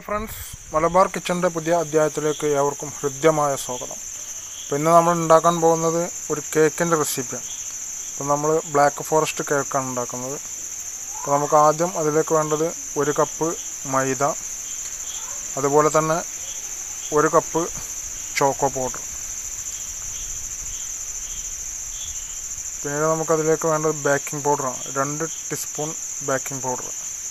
friends Malabar കിച്ചൻ്റെ പുതിയ അധ്യായത്തിലേക്ക് ഏവർക്കും ഹൃദ്യമായ സ്വാഗതം അപ്പോൾ ഇന്ന് നമ്മൾ ഉണ്ടാക്കാൻ പോകുന്നത് ഒരു കേക്കിൻ്റെ റെസിപ്പിയാണ് അപ്പോൾ നമ്മൾ ബ്ലാക്ക് ഫോറസ്റ്റ് കേക്കാണ് ഉണ്ടാക്കുന്നത് അപ്പോൾ നമുക്ക് ആദ്യം അതിലേക്ക് വേണ്ടത് ഒരു കപ്പ് മൈദ അതുപോലെ തന്നെ ഒരു കപ്പ് ചോക്കോ പൗഡർ പിന്നീട് നമുക്കതിലേക്ക് വേണ്ടത് ബേക്കിംഗ് പൗഡറാണ് രണ്ട് ടീസ്പൂൺ ബേക്കിംഗ് പൗഡർ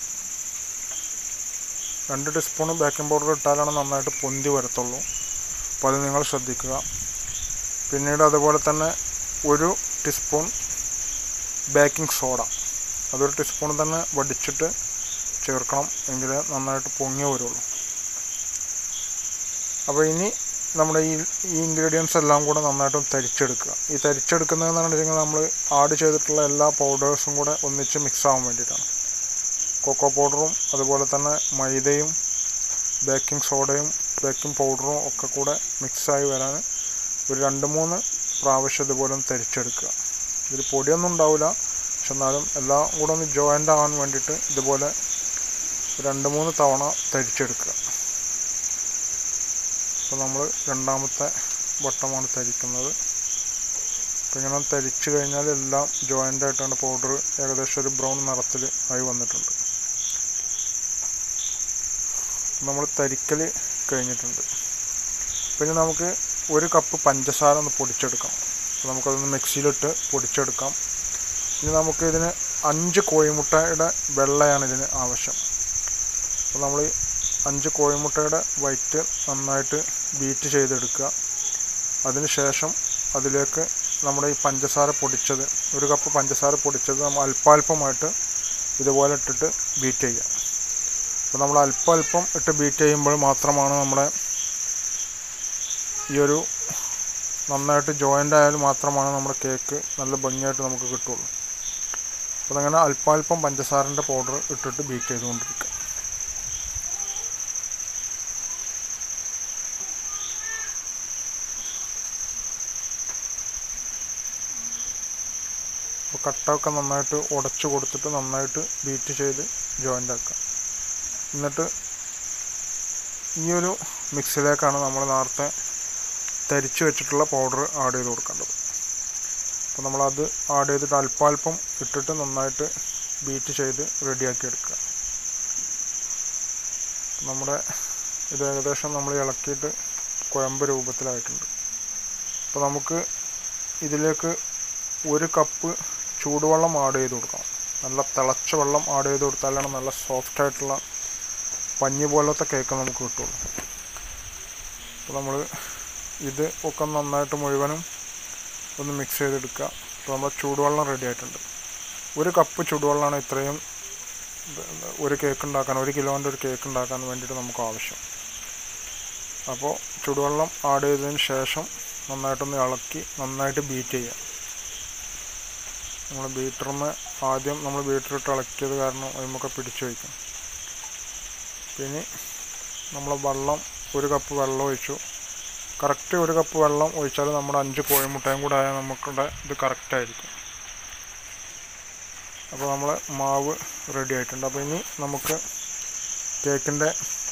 രണ്ട് ടീസ്പൂൺ ബേക്കിംഗ് പൗഡർ ഇട്ടാലാണ് നന്നായിട്ട് പൊന്തി വരത്തുള്ളൂ അപ്പോൾ അത് നിങ്ങൾ ശ്രദ്ധിക്കുക പിന്നീട് അതുപോലെ തന്നെ ഒരു ടീസ്പൂൺ ബേക്കിംഗ് സോഡ അതൊരു ടീസ്പൂൺ തന്നെ വടിച്ചിട്ട് ചേർക്കണം എങ്കിലേ നന്നായിട്ട് പൊങ്ങി വരുള്ളൂ അപ്പോൾ ഇനി നമ്മുടെ ഈ ഈ ഇൻഗ്രീഡിയൻസ് എല്ലാം കൂടെ നന്നായിട്ട് തരിച്ചെടുക്കുക ഈ തരിച്ചെടുക്കുന്നതെന്ന് പറഞ്ഞിട്ടുണ്ടെങ്കിൽ നമ്മൾ ആഡ് ചെയ്തിട്ടുള്ള എല്ലാ പൗഡേഴ്സും കൂടെ ഒന്നിച്ച് മിക്സ് ആവാൻ വേണ്ടിയിട്ടാണ് കൊക്കോ പൗഡറും അതുപോലെ തന്നെ മൈദയും ബേക്കിംഗ് സോഡയും ബേക്കിംഗ് പൗഡറും ഒക്കെ കൂടെ മിക്സായി വരാൻ ഒരു രണ്ട് മൂന്ന് പ്രാവശ്യം ഇതുപോലെ ഒന്ന് തരിച്ചെടുക്കുക ഇതിൽ പൊടിയൊന്നും ഉണ്ടാവില്ല പക്ഷെ എന്നാലും എല്ലാം കൂടെ ഒന്ന് ജോയിൻ്റ് ആവാൻ വേണ്ടിയിട്ട് ഇതുപോലെ രണ്ട് മൂന്ന് തവണ തരിച്ചെടുക്കുക അപ്പോൾ നമ്മൾ രണ്ടാമത്തെ വട്ടമാണ് തരിക്കുന്നത് അപ്പോൾ ഇങ്ങനെ തരിച്ചു കഴിഞ്ഞാൽ എല്ലാം ജോയിൻ്റ് ആയിട്ടാണ് പൗഡർ ഏകദേശം ഒരു ബ്രൗൺ നിറത്തിൽ ആയി വന്നിട്ടുണ്ട് നമ്മൾ തരിക്കൽ കഴിഞ്ഞിട്ടുണ്ട് പിന്നെ നമുക്ക് ഒരു കപ്പ് പഞ്ചസാര ഒന്ന് പൊടിച്ചെടുക്കാം അപ്പോൾ നമുക്കതൊന്ന് മിക്സിയിലിട്ട് പൊടിച്ചെടുക്കാം ഇനി നമുക്ക് ഇതിന് അഞ്ച് കോഴിമുട്ടയുടെ വെള്ളയാണ് ഇതിന് ആവശ്യം അപ്പോൾ നമ്മൾ അഞ്ച് കോഴിമുട്ടയുടെ വൈറ്റ് നന്നായിട്ട് ബീറ്റ് ചെയ്തെടുക്കുക അതിന് ശേഷം അതിലേക്ക് നമ്മുടെ ഈ പഞ്ചസാര പൊടിച്ചത് ഒരു കപ്പ് പഞ്ചസാര പൊടിച്ചത് നമ്മൾ അല്പാൽപമായിട്ട് ഇതുപോലെ ഇട്ടിട്ട് ബീറ്റ് ചെയ്യാം അപ്പോൾ നമ്മൾ അല്പം അല്പം ഇട്ട് ബീറ്റ് ചെയ്യുമ്പോൾ മാത്രമാണ് നമ്മുടെ ഈ ഒരു നന്നായിട്ട് ജോയിൻ്റ് ആയാൽ മാത്രമാണ് നമ്മുടെ കേക്ക് നല്ല ഭംഗിയായിട്ട് നമുക്ക് കിട്ടുള്ളൂ അപ്പോൾ അങ്ങനെ അല്പാൽപ്പം പഞ്ചസാരൻ്റെ പൗഡർ ഇട്ടിട്ട് ബീറ്റ് ചെയ്തുകൊണ്ടിരിക്കുക അപ്പോൾ കട്ടൊക്കെ നന്നായിട്ട് ഉടച്ചു കൊടുത്തിട്ട് നന്നായിട്ട് ബീറ്റ് ചെയ്ത് ജോയിൻ്റ് ആക്കുക എന്നിട്ട് ഈ ഒരു മിക്സിലേക്കാണ് നമ്മൾ നേരത്തെ തരിച്ച് വെച്ചിട്ടുള്ള പൗഡർ ആഡ് ചെയ്ത് കൊടുക്കേണ്ടത് അപ്പോൾ നമ്മളത് ആഡ് ചെയ്തിട്ട് അല്പാൽപ്പം ഇട്ടിട്ട് നന്നായിട്ട് ബീറ്റ് ചെയ്ത് റെഡിയാക്കി എടുക്കുക നമ്മുടെ ഇത് ഏകദേശം നമ്മൾ ഇളക്കിയിട്ട് കുഴമ്പ് രൂപത്തിലായിട്ടുണ്ട് അപ്പോൾ നമുക്ക് ഇതിലേക്ക് ഒരു കപ്പ് ചൂടുവെള്ളം ആഡ് ചെയ്ത് കൊടുക്കണം നല്ല തിളച്ച വെള്ളം ആഡ് ചെയ്ത് കൊടുത്താലാണ് നല്ല സോഫ്റ്റ് ആയിട്ടുള്ള പഞ്ഞി പോലത്തെ കേക്ക് നമുക്ക് കിട്ടുള്ളൂ അപ്പോൾ നമ്മൾ ഇത് ഒക്കെ നന്നായിട്ട് മുഴുവനും ഒന്ന് മിക്സ് ചെയ്തെടുക്കുക അപ്പോൾ നമ്മൾ ചൂടുവെള്ളം റെഡി ആയിട്ടുണ്ട് ഒരു കപ്പ് ചൂടുവെള്ളമാണ് ഇത്രയും ഒരു കേക്ക് ഉണ്ടാക്കാൻ ഒരു കിലോൻ്റെ ഒരു കേക്ക് ഉണ്ടാക്കാൻ വേണ്ടിയിട്ട് നമുക്ക് ആവശ്യം അപ്പോൾ ചൂടുവെള്ളം ആഡ് ചെയ്തതിന് ശേഷം നന്നായിട്ടൊന്ന് ഇളക്കി നന്നായിട്ട് ബീറ്റ് ചെയ്യുക നമ്മൾ ബീറ്ററിന് ആദ്യം നമ്മൾ ബീറ്ററിട്ട് ഇളക്കിയത് കാരണം അതിമൊക്കെ പിടിച്ചു വയ്ക്കും പിന്നെ നമ്മൾ വെള്ളം ഒരു കപ്പ് വെള്ളം ഒഴിച്ചു കറക്റ്റ് ഒരു കപ്പ് വെള്ളം ഒഴിച്ചാൽ നമ്മുടെ അഞ്ച് കോഴിമുട്ടയും കൂടെ ആയാൽ നമുക്കിവിടെ ഇത് കറക്റ്റായിരിക്കും അപ്പോൾ നമ്മൾ മാവ് റെഡി ആയിട്ടുണ്ട് അപ്പോൾ ഇനി നമുക്ക് കേക്കിൻ്റെ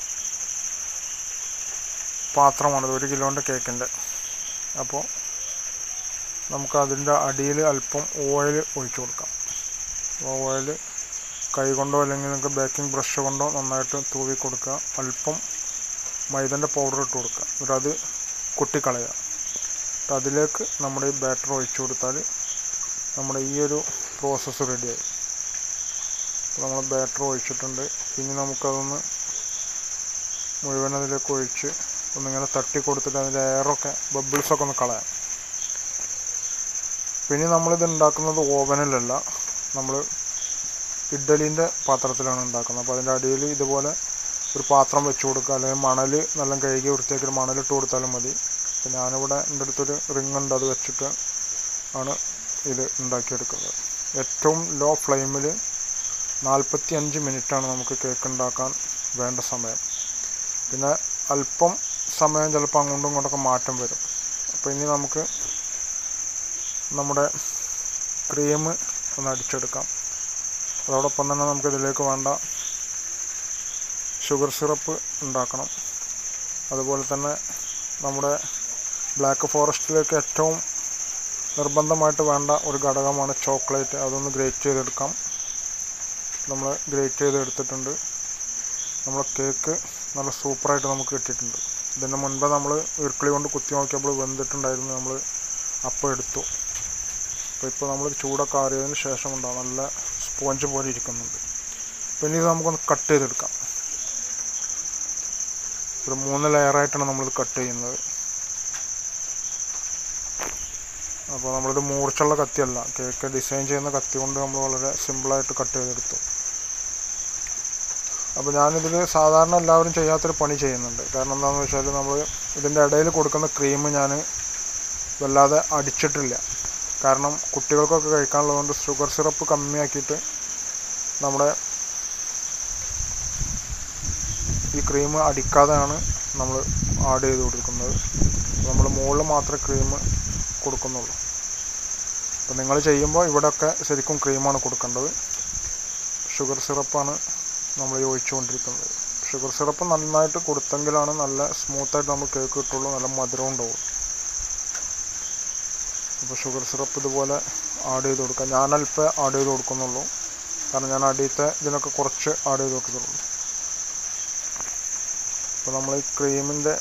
പാത്രമാണിത് ഒരു കിലോൻ്റെ കേക്കിൻ്റെ അപ്പോൾ നമുക്ക് അതിൻ്റെ അടിയിൽ അല്പം ഓയിൽ ഒഴിച്ചു കൊടുക്കാം ഓയിൽ കൈ കൊണ്ടോ അല്ലെങ്കിൽ നിങ്ങൾക്ക് ബേക്കിംഗ് ബ്രഷ് കൊണ്ടോ നന്നായിട്ട് തൂവി കൊടുക്കുക അല്പം മൈദൻ്റെ പൗഡർ ഇട്ട് കൊടുക്കുക എന്നിട്ട് അത് കുട്ടിക്കളയുക എന്നിട്ട് അതിലേക്ക് നമ്മുടെ ഈ ബാറ്റർ ഒഴിച്ചു കൊടുത്താൽ നമ്മുടെ ഈ ഒരു പ്രോസസ്സ് റെഡിയായി അപ്പോൾ നമ്മൾ ബാറ്റർ ഒഴിച്ചിട്ടുണ്ട് ഇനി നമുക്കതൊന്ന് മുഴുവൻ അതിലേക്ക് ഒഴിച്ച് ഒന്നിങ്ങനെ തട്ടി കൊടുത്തിട്ട് അതിൻ്റെ എയറൊക്കെ ബബിൾസൊക്കെ ഒന്ന് കളയാം പിന്നെ നമ്മളിത് ഉണ്ടാക്കുന്നത് ഓവനിലല്ല നമ്മൾ ഇഡ്ഡലീൻ്റെ പാത്രത്തിലാണ് ഉണ്ടാക്കുന്നത് അപ്പോൾ അതിൻ്റെ അടിയിൽ ഇതുപോലെ ഒരു പാത്രം വെച്ച് കൊടുക്കുക അല്ലെങ്കിൽ മണൽ നല്ല കഴുകി വൃത്തിയാക്കി മണലിട്ട് കൊടുത്താലും മതി അപ്പോൾ ഞാനിവിടെ എൻ്റെ അടുത്തൊരു റിങ് ഉണ്ട് അത് വെച്ചിട്ട് ആണ് ഇത് ഉണ്ടാക്കിയെടുക്കുന്നത് ഏറ്റവും ലോ ഫ്ലെയിമിൽ നാൽപ്പത്തി അഞ്ച് മിനിറ്റാണ് നമുക്ക് കേക്ക് ഉണ്ടാക്കാൻ വേണ്ട സമയം പിന്നെ അല്പം സമയം ചിലപ്പോൾ അങ്ങോട്ടും ഇങ്ങോട്ടൊക്കെ മാറ്റം വരും അപ്പോൾ ഇനി നമുക്ക് നമ്മുടെ ക്രീം ഒന്ന് അടിച്ചെടുക്കാം അതോടൊപ്പം തന്നെ നമുക്ക് ഇതിലേക്ക് വേണ്ട ഷുഗർ സിറപ്പ് ഉണ്ടാക്കണം അതുപോലെ തന്നെ നമ്മുടെ ബ്ലാക്ക് ഫോറസ്റ്റിലേക്ക് ഏറ്റവും നിർബന്ധമായിട്ട് വേണ്ട ഒരു ഘടകമാണ് ചോക്ലേറ്റ് അതൊന്ന് ഗ്രേറ്റ് ചെയ്തെടുക്കാം നമ്മൾ ഗ്രേറ്റ് ചെയ്തെടുത്തിട്ടുണ്ട് നമ്മളെ കേക്ക് നല്ല സൂപ്പറായിട്ട് നമുക്ക് കിട്ടിയിട്ടുണ്ട് ഇതിന് മുൻപ് നമ്മൾ ഇർക്കിളി കൊണ്ട് കുത്തി നോക്കിയപ്പോൾ വെന്തിട്ടുണ്ടായിരുന്നു നമ്മൾ അപ്പം എടുത്തു അപ്പോൾ ഇപ്പോൾ നമ്മൾ ചൂടൊക്കെ ആറിയതിന് ശേഷം ഉണ്ടാവും നല്ല സ്പോഞ്ച് പോലെ ഇരിക്കുന്നുണ്ട് പിന്നെ ഇത് നമുക്കൊന്ന് കട്ട് ചെയ്തെടുക്കാം ഒരു മൂന്ന് ലെയറായിട്ടാണ് നമ്മളിത് കട്ട് ചെയ്യുന്നത് അപ്പോൾ നമ്മളിത് മൂർച്ചുള്ള കത്തിയല്ല കേക്ക് ഡിസൈൻ ചെയ്യുന്ന കത്തി കൊണ്ട് നമ്മൾ വളരെ സിമ്പിളായിട്ട് കട്ട് ചെയ്തെടുത്തു അപ്പോൾ ഞാനിതിൽ സാധാരണ എല്ലാവരും ചെയ്യാത്തൊരു പണി ചെയ്യുന്നുണ്ട് കാരണം എന്താണെന്ന് വെച്ചാൽ നമ്മൾ ഇതിൻ്റെ ഇടയിൽ കൊടുക്കുന്ന ക്രീം ഞാൻ വല്ലാതെ അടിച്ചിട്ടില്ല കാരണം കുട്ടികൾക്കൊക്കെ കഴിക്കാനുള്ളതുകൊണ്ട് ഷുഗർ സിറപ്പ് കമ്മിയാക്കിയിട്ട് നമ്മുടെ ഈ ക്രീം അടിക്കാതെയാണ് നമ്മൾ ആഡ് ചെയ്ത് കൊടുക്കുന്നത് നമ്മൾ മുകളിൽ മാത്രമേ ക്രീം കൊടുക്കുന്നുള്ളൂ അപ്പോൾ നിങ്ങൾ ചെയ്യുമ്പോൾ ഇവിടെയൊക്കെ ശരിക്കും ക്രീമാണ് കൊടുക്കേണ്ടത് ഷുഗർ സിറപ്പാണ് നമ്മൾ യോജിച്ചുകൊണ്ടിരിക്കുന്നത് ഷുഗർ സിറപ്പ് നന്നായിട്ട് കൊടുത്തെങ്കിലാണ് നല്ല സ്മൂത്തായിട്ട് നമ്മൾ കേക്ക് കിട്ടുള്ളൂ നല്ല മധുരം ഉണ്ടാവും അപ്പോൾ ഷുഗർ സിറപ്പ് ഇതുപോലെ ആഡ് ചെയ്ത് കൊടുക്കാം ഞാൻ അല്പം ആഡ് ചെയ്ത് കൊടുക്കുന്നുള്ളൂ കാരണം ഞാൻ അടിയത്തെ ഇതിനൊക്കെ കുറച്ച് ആഡ് ചെയ്ത് കൊടുക്കുന്നുള്ളൂ അപ്പോൾ നമ്മൾ ഈ ക്രീമിൻ്റെ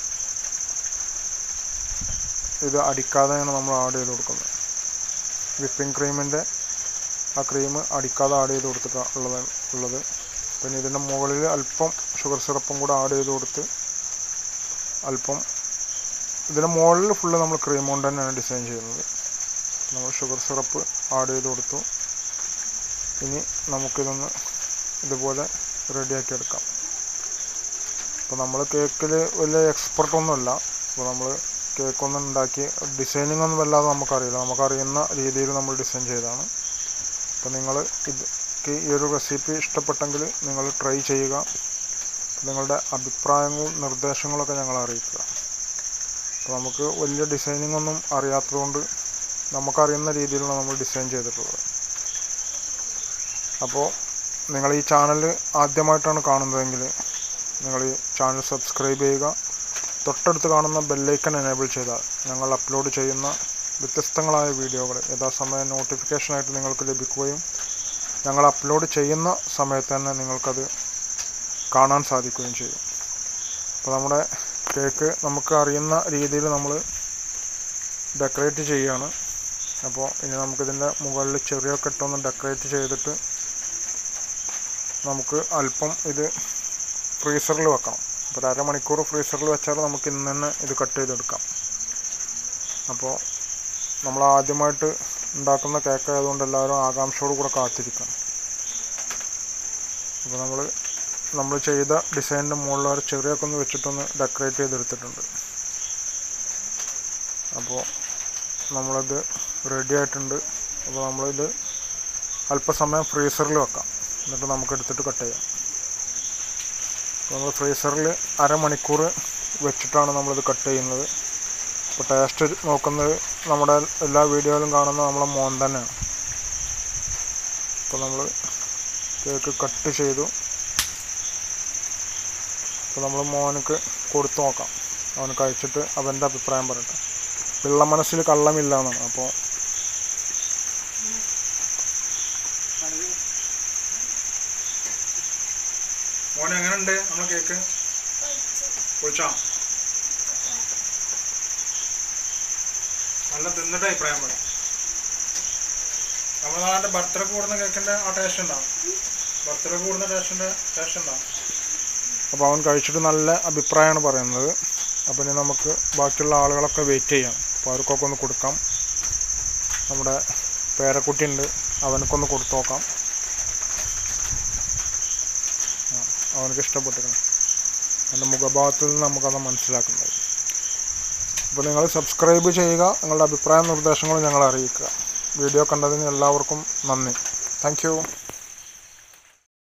ഇത് അടിക്കാതെയാണ് നമ്മൾ ആഡ് ചെയ്ത് കൊടുക്കുന്നത് വിപ്പിംഗ് ക്രീമിൻ്റെ ആ ക്രീം അടിക്കാതെ ആഡ് ചെയ്ത് കൊടുത്തിട്ട് ഉള്ളത് ഉള്ളത് പിന്നെ ഇതിൻ്റെ മുകളിൽ അല്പം ഷുഗർ സിറപ്പും കൂടെ ആഡ് ചെയ്ത് കൊടുത്ത് അല്പം ഇതിൻ്റെ മുകളിൽ ഫുള്ള് നമ്മൾ ക്രീം കൊണ്ട് തന്നെയാണ് ഡിസൈൻ ചെയ്യുന്നത് നമ്മൾ ഷുഗർ സിറപ്പ് ആഡ് ചെയ്ത് കൊടുത്തു ഇനി നമുക്കിതൊന്ന് ഇതുപോലെ റെഡിയാക്കി എടുക്കാം അപ്പോൾ നമ്മൾ കേക്കിൽ വലിയ എക്സ്പെർട്ടൊന്നുമല്ല അപ്പോൾ നമ്മൾ കേക്കൊന്നും ഉണ്ടാക്കി ഡിസൈനിങ് ഒന്നും വല്ലാതെ നമുക്കറിയില്ല നമുക്കറിയുന്ന രീതിയിൽ നമ്മൾ ഡിസൈൻ ചെയ്തതാണ് അപ്പോൾ നിങ്ങൾ ഇത് ഈ ഒരു റെസിപ്പി ഇഷ്ടപ്പെട്ടെങ്കിൽ നിങ്ങൾ ട്രൈ ചെയ്യുക നിങ്ങളുടെ അഭിപ്രായങ്ങളും നിർദ്ദേശങ്ങളൊക്കെ ഞങ്ങളെ അറിയിക്കുക അപ്പോൾ നമുക്ക് വലിയ ഡിസൈനിങ് ഒന്നും അറിയാത്തതുകൊണ്ട് നമുക്കറിയുന്ന രീതിയിലാണ് നമ്മൾ ഡിസൈൻ ചെയ്തിട്ടുള്ളത് അപ്പോൾ നിങ്ങൾ ഈ ചാനൽ ആദ്യമായിട്ടാണ് കാണുന്നതെങ്കിൽ നിങ്ങൾ ഈ ചാനൽ സബ്സ്ക്രൈബ് ചെയ്യുക തൊട്ടടുത്ത് കാണുന്ന ബെല്ലൈക്കൺ എനേബിൾ ചെയ്താൽ ഞങ്ങൾ അപ്ലോഡ് ചെയ്യുന്ന വ്യത്യസ്തങ്ങളായ വീഡിയോകൾ യഥാസമയം നോട്ടിഫിക്കേഷനായിട്ട് നിങ്ങൾക്ക് ലഭിക്കുകയും ഞങ്ങൾ അപ്ലോഡ് ചെയ്യുന്ന സമയത്ത് തന്നെ നിങ്ങൾക്കത് കാണാൻ സാധിക്കുകയും ചെയ്യും അപ്പോൾ നമ്മുടെ കേക്ക് നമുക്ക് അറിയുന്ന രീതിയിൽ നമ്മൾ ഡെക്കറേറ്റ് ചെയ്യുകയാണ് അപ്പോൾ ഇനി നമുക്കിതിൻ്റെ മുകളിൽ ചെറിയൊക്കെ ഇട്ടൊന്ന് ഡെക്കറേറ്റ് ചെയ്തിട്ട് നമുക്ക് അല്പം ഇത് ഫ്രീസറിൽ വെക്കണം അപ്പോൾ ഒരു അരമണിക്കൂർ ഫ്രീസറിൽ വെച്ചാൽ നമുക്ക് ഇന്ന് തന്നെ ഇത് കട്ട് ചെയ്തെടുക്കാം അപ്പോൾ നമ്മൾ ആദ്യമായിട്ട് ഉണ്ടാക്കുന്ന കേക്ക് ആയതുകൊണ്ട് എല്ലാവരും ആകാംക്ഷയോട് കൂടെ കാത്തിരിക്കണം അപ്പോൾ നമ്മൾ നമ്മൾ ചെയ്ത ഡിസൈനിൻ്റെ മുകളിൽ ഒരു ചെറിയൊക്കെ ഒന്ന് വെച്ചിട്ടൊന്ന് ഡെക്കറേറ്റ് ചെയ്തെടുത്തിട്ടുണ്ട് അപ്പോൾ നമ്മളത് റെഡി ആയിട്ടുണ്ട് അപ്പോൾ നമ്മളിത് അല്പസമയം ഫ്രീസറിൽ വെക്കാം എന്നിട്ട് നമുക്ക് എടുത്തിട്ട് കട്ട് ചെയ്യാം അപ്പോൾ നമ്മൾ ഫ്രീസറിൽ അരമണിക്കൂർ വെച്ചിട്ടാണ് നമ്മളിത് കട്ട് ചെയ്യുന്നത് അപ്പോൾ ടേസ്റ്റ് നോക്കുന്നത് നമ്മുടെ എല്ലാ വീഡിയോയിലും കാണുന്ന നമ്മളെ മോൻ തന്നെയാണ് അപ്പോൾ നമ്മൾ കേക്ക് കട്ട് ചെയ്തു അപ്പോൾ നമ്മൾ മോനക്ക് കൊടുത്തു നോക്കാം അവന് കഴിച്ചിട്ട് അവൻ്റെ അഭിപ്രായം പറയട്ടെ പിള്ള മനസ്സിൽ കള്ളമില്ല എന്നാണ് അപ്പോൾ മോനെ എങ്ങനെയുണ്ട് നമ്മളെ കേക്ക് പൊളിച്ചോ നല്ല തിന്നിട്ട് അഭിപ്രായം പറയാം നമ്മുടെ നാട്ടിൽ ബർത്ത്ഡേ കൂടുന്ന കേക്കിൻ്റെ ആ ടേസ്റ്റ് ഉണ്ടാവും ബർത്ത്ഡേ കൂടുന്ന ടേസ്റ്റിൻ്റെ ടേസ്റ്റ് ഉണ്ടാവും അപ്പോൾ അവൻ കഴിച്ചിട്ട് നല്ല അഭിപ്രായമാണ് പറയുന്നത് അപ്പോൾ ഇനി നമുക്ക് ബാക്കിയുള്ള ആളുകളൊക്കെ വെയിറ്റ് ചെയ്യാം അപ്പോൾ അവർക്കൊക്കെ ഒന്ന് കൊടുക്കാം നമ്മുടെ പേരക്കുട്ടി ഉണ്ട് അവനക്കൊന്ന് കൊടുത്തു നോക്കാം ആ, അവനക്ക് ഇഷ്ടപ്പെട്ടിരിക്കണം എൻ്റെ മുഖഭാവത്തിൽ നിന്ന് നമുക്കത് മനസ്സിലാക്കുന്നത് അപ്പോൾ നിങ്ങൾ സബ്സ്ക്രൈബ് ചെയ്യുക നിങ്ങളുടെ അഭിപ്രായ നിർദ്ദേശങ്ങൾ ഞങ്ങളെ അറിയിക്കുക വീഡിയോ കണ്ടതിന് എല്ലാവർക്കും നന്ദി താങ്ക്